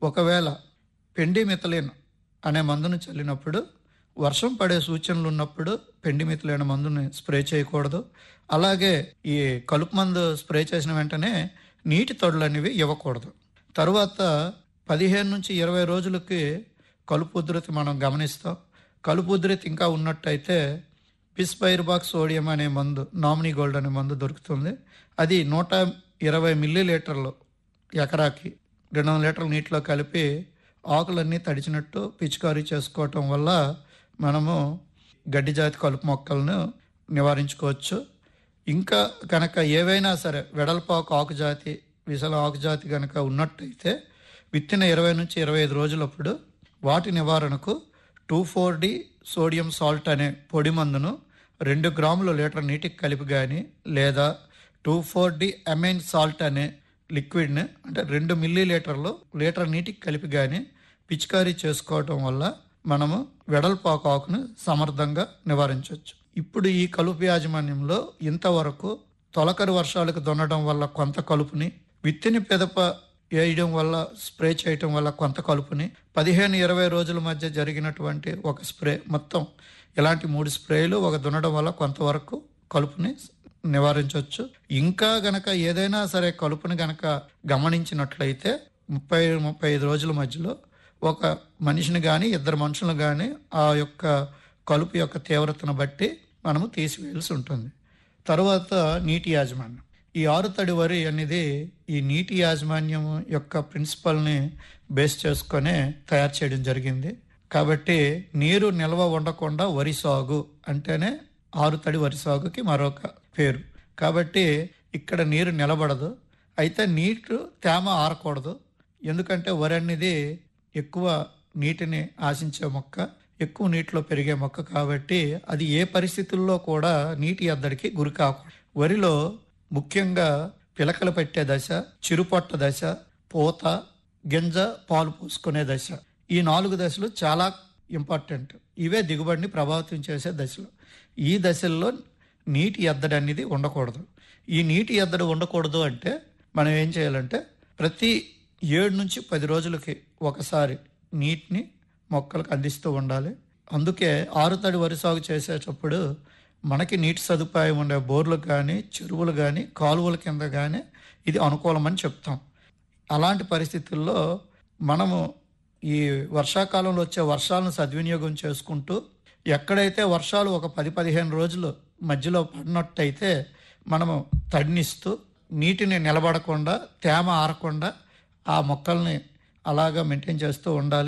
ఒకవేళ పెండిమిథలిన్ అనే మందును చల్లినప్పుడు వర్షం పడే సూచనలు ఉన్నప్పుడు పెండిమిథలిన్ మందుని స్ప్రే చేయకూడదు అలాగే ఈ కలుపు మందు స్ప్రే చేసిన వెంటనే నీటి తొడులు అనేవి ఇవ్వకూడదు తరువాత పదిహేను నుంచి ఇరవై రోజులకి కలుపు ఉధృతి మనం గమనిస్తాం కలుపు ఉధృతి ఇంకా ఉన్నట్టయితే పిస్పైర్బాక్ సోడియం అనే మందు నామినీ గోల్డ్ అనే మందు దొరుకుతుంది అది నూట ఇరవై మిల్లీ లీటర్లు ఎకరాకి రెండు వందల లీటర్ల నీటిలో కలిపి ఆకులన్నీ తడిచినట్టు పిచికారీ చేసుకోవటం వల్ల మనము గడ్డి జాతి కలుపు మొక్కలను నివారించుకోవచ్చు ఇంకా కనుక ఏవైనా సరే వెడల్పాకు ఆకు జాతి విసల ఆకు జాతి కనుక ఉన్నట్టయితే విత్తిన ఇరవై నుంచి ఇరవై ఐదు రోజులప్పుడు వాటి నివారణకు two four D sodium salt అనే పొడి మందును రెండు గ్రాముల లీటర్ నీటికి కలిపి కానీ లేదా two four D amine salt అనే లిక్విడ్ని అంటే రెండు మిల్లీ లీటర్లు లీటర్ నీటికి కలిపి కానీ పిచికారీ చేసుకోవటం వల్ల మనము వెడల్పాకు ఆకును సమర్థంగా నివారించవచ్చు ఇప్పుడు ఈ కలుపు యాజమాన్యంలో ఇంతవరకు తొలకరి వర్షాలకు దున్నడం వల్ల కొంత కలుపుని విత్తిని పెదప వేయడం వల్ల స్ప్రే చేయటం వల్ల కొంత కలుపుని పదిహేను ఇరవై రోజుల మధ్య జరిగినటువంటి ఒక స్ప్రే మొత్తం ఇలాంటి మూడు స్ప్రేలు ఒక దున్నడం వల్ల కొంతవరకు కలుపుని నివారించవచ్చు ఇంకా గనక ఏదైనా సరే కలుపుని గనక గమనించినట్లయితే ముప్పై ముప్పై ఐదు రోజుల మధ్యలో ఒక మనిషిని కానీ ఇద్దరు మనుషులను కానీ ఆ యొక్క కలుపు యొక్క తీవ్రతను బట్టి మనము తీసివేయాల్సి ఉంటుంది తర్వాత నీటి యాజమాన్యం ఈ ఆరుతడి వరి అనేది ఈ నీటి యాజమాన్యం యొక్క ప్రిన్సిపల్ని బేస్ చేసుకొని తయారు చేయడం జరిగింది కాబట్టి నీరు నిల్వ ఉండకుండా వరి సాగు అంటేనే ఆరుతడి వరి సాగుకి మరొక పేరు కాబట్టి ఇక్కడ నీరు నిలబడదు అయితే నీరు తేమ ఆరకూడదు ఎందుకంటే వరి అనేది ఎక్కువ నీటిని ఆశించే మొక్క ఎక్కువ నీటిలో పెరిగే మొక్క కాబట్టి అది ఏ పరిస్థితుల్లో కూడా నీటి ఎద్దడికి గురి కాకూడదు వరిలో ముఖ్యంగా పిలకలు పెట్టే దశ చిరుపొట్ట దశ పూత గింజ పాలు పోసుకునే దశ ఈ నాలుగు దశలు చాలా ఇంపార్టెంట్ ఇవే దిగుబడిని ప్రభావితం చేసే దశలు ఈ దశల్లో నీటి ఎద్దడి అనేది ఉండకూడదు ఈ నీటి ఎద్దడి ఉండకూడదు అంటే మనం ఏం చేయాలంటే ప్రతి ఏడు నుంచి పది రోజులకి ఒకసారి నీటిని మొక్కలకు అందిస్తూ ఉండాలి అందుకే ఆరుతడి వరి సాగు చేసేటప్పుడు మనకి నీటి సదుపాయం ఉండే బోర్లు కానీ చెరువులు కానీ కాలువల కింద కానీ ఇది అనుకూలమని చెప్తాం అలాంటి పరిస్థితుల్లో మనము ఈ వర్షాకాలంలో వచ్చే వర్షాలను సద్వినియోగం చేసుకుంటూ ఎక్కడైతే వర్షాలు ఒక పది పదిహేను రోజులు మధ్యలో పడినట్టయితే మనము తడినిస్తూ నీటిని నిలబడకుండా తేమ ఆరకుండా ఆ మొక్కల్ని అలాగా మెయింటైన్ చేస్తూ ఉండాలి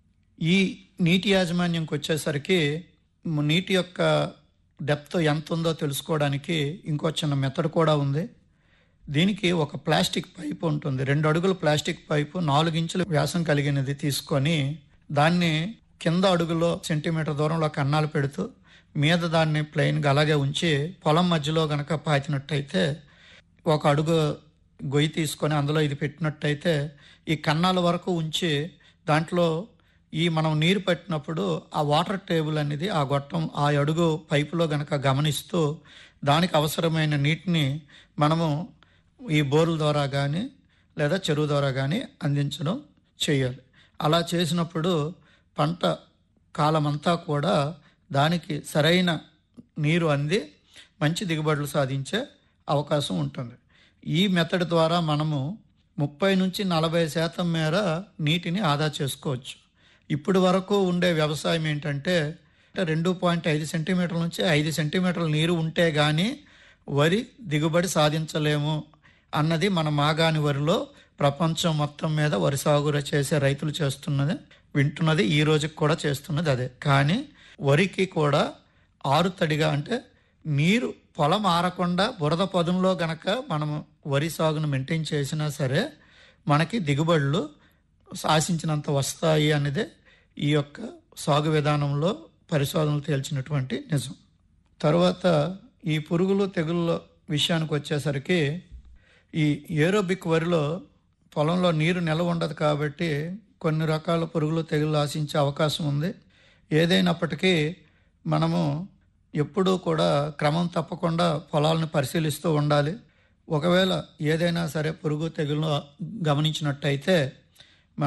ఈ నీటి యాజమాన్యంకి వచ్చేసరికి మ్, నీటి యొక్క డెప్త్ ఎంత ఉందో తెలుసుకోవడానికి ఇంకో చిన్న మెథడ్ కూడా ఉంది దీనికి ఒక ప్లాస్టిక్ పైపు ఉంటుంది రెండు అడుగుల ప్లాస్టిక్ పైపు నాలుగు ఇంచుల వ్యాసం కలిగినది తీసుకొని దాన్ని కింద అడుగులో సెంటీమీటర్ దూరంలో కన్నాలు పెడుతూ మీద దాన్ని ప్లెయిన్గా అలాగే ఉంచి పొలం మధ్యలో గనక పాతినట్టయితే ఒక అడుగు గొయ్యి తీసుకొని అందులో ఇది పెట్టినట్టయితే ఈ కన్నాల వరకు ఉంచి దాంట్లో ఈ మనం నీరు పెట్టినప్పుడు ఆ వాటర్ టేబుల్ అనేది ఆ గొట్టం ఆ అడుగు పైపులో గనక గమనిస్తూ దానికి అవసరమైన నీటిని మనము ఈ బోర్ల ద్వారా కానీ లేదా చెరువు ద్వారా కానీ అందించడం చేయాలి అలా చేసినప్పుడు పంట కాలమంతా కూడా దానికి సరైన నీరు అంది మంచి దిగుబడులు సాధించే అవకాశం ఉంటుంది ఈ మెథడ్ ద్వారా మనము ముప్పై నుంచి నలభై శాతం మేర నీటిని ఆదా చేసుకోవచ్చు ఇప్పుడు వరకు ఉండే వ్యవసాయం ఏంటంటే రెండు పాయింట్ ఐదు సెంటీమీటర్ల నుంచి ఐదు సెంటీమీటర్ల నీరు ఉంటే కానీ వరి దిగుబడి సాధించలేము అన్నది మన మాగాని వరిలో ప్రపంచం మొత్తం మీద వరి సాగు చేసే రైతులు చేస్తున్నది వింటున్నది ఈ రోజుకి కూడా చేస్తున్నది అదే కానీ వరికి కూడా ఆరుతడిగా అంటే నీరు పొలం ఆరకుండా బురద పదంలో గనక మనము వరి సాగును మెయింటైన్ చేసినా సరే మనకి దిగుబడులు ఆశించినంత వస్తాయి అనేదే ఈ యొక్క సాగు విధానంలో పరిశోధనలు తేల్చినటువంటి నిజం తర్వాత ఈ పురుగులు తెగుళ్ళ విషయానికి వచ్చేసరికి ఈ ఏరోబిక్ వరిలో పొలంలో నీరు నిల్వ ఉండదు కాబట్టి కొన్ని రకాల పురుగులు తెగుళ్ళు ఆశించే అవకాశం ఉంది ఏదైనప్పటికీ మనము ఎప్పుడూ కూడా క్రమం తప్పకుండా పొలాలను పరిశీలిస్తూ ఉండాలి ఒకవేళ ఏదైనా సరే పురుగు తెగులు గమనించినట్టయితే